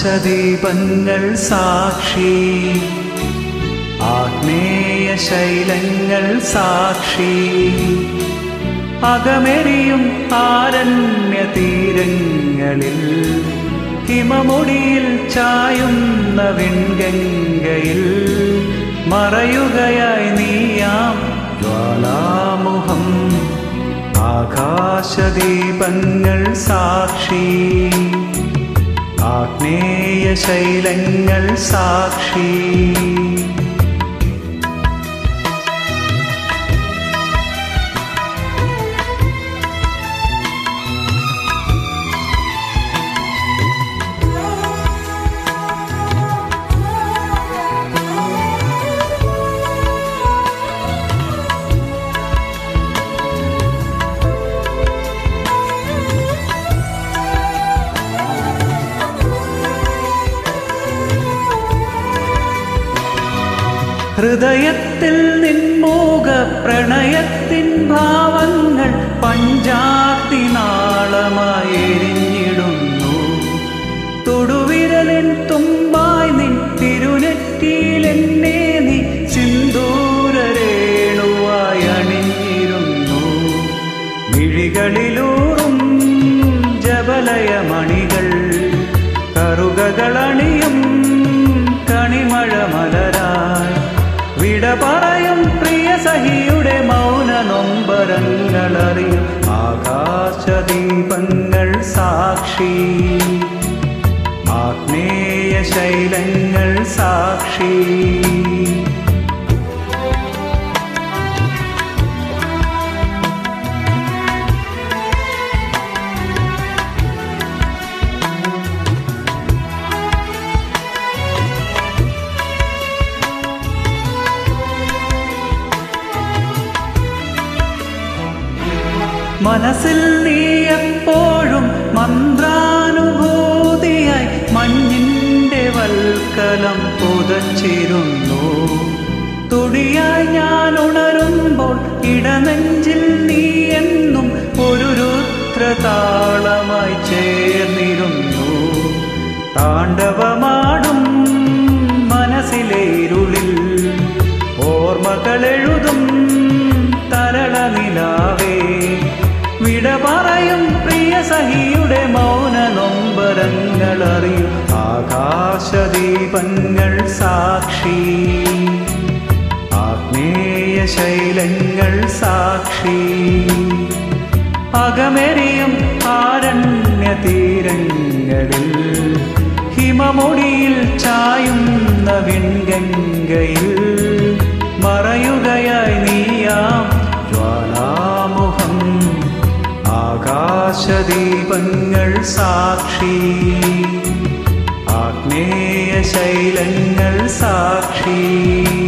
ആകാശദീപങ്ങൾ സാക്ഷി ആഗ്നേയ ശൈലങ്ങൾ സാക്ഷി അകമെരിയും ആരണ്യ തീരങ്ങളിൽ ഹിമമുടിയിൽ ചായുന്ന വിൺഗംഗയിൽ മറയുകയായി നീയാം ജ്വാലാമുഖം ആകാശദീപങ്ങൾ സാക്ഷി ആഗ്നേയ ശൈലങ്ങൾ സാക്ഷി ഹൃദയത്തിൽ നിൻമോക പ്രണയത്തിൻ ഭാവങ്ങൾ പഞ്ചാത്തിനാളമായി എരിഞ്ഞിടുന്നു തൊടുവിരലിൻ തുമ്പായി നിൻ തിരുനെറ്റിയിൽ എന്നെ നീ സിന്ദൂരരേണുവായി അണിഞ്ഞിരുന്നു മിഴികളിലൂറും ജബലയമണികൾ കറുകകളണിയും കണിമഴ മലരായി വിട പറയും പ്രിയ സഹിയുടെ മൗന നൊമ്പരങ്ങളറിയും ആകാശദീപങ്ങൾ സാക്ഷി ആഗ്നേയ ശൈലങ്ങൾ സാക്ഷി മനസ്സിൽ നീ എപ്പോഴും മന്ത്രാനുഭൂതിയായി മഞ്ഞിന്റെ വൽക്കലം പുതച്ചിരുന്നു തുടിയായി ഞാൻ ഉണരുമ്പോൾ ഇടനെഞ്ചിൽ നീ എന്നും ഒരു രുദ്രതാളമായി ചേർന്നിരുന്നു താണ്ഡവമാടും മനസ്സിലെ ഇരുളിൽ ഓർമ്മകളെഴുതും തരള നിലാവേ വിട പറയും പ്രിയ സഹിയുടെ മൗന നൊമ്പരങ്ങൾ അറിയും ആകാശദീപങ്ങൾ സാക്ഷി ആഗ്നേയ ശൈലങ്ങൾ സാക്ഷി അകമെരിയും ആരണ്യ തീരങ്ങളിൽ ഹിമമുടിയിൽ ചായുന്ന വിൺഗംഗയിൽ മറയുകയായി നീയാം ജ്വാലാമുഖം ആകാശദീപങ്ങൾ സാക്ഷി ആഗ്നേയ ശൈലങ്ങൾ സാക്ഷി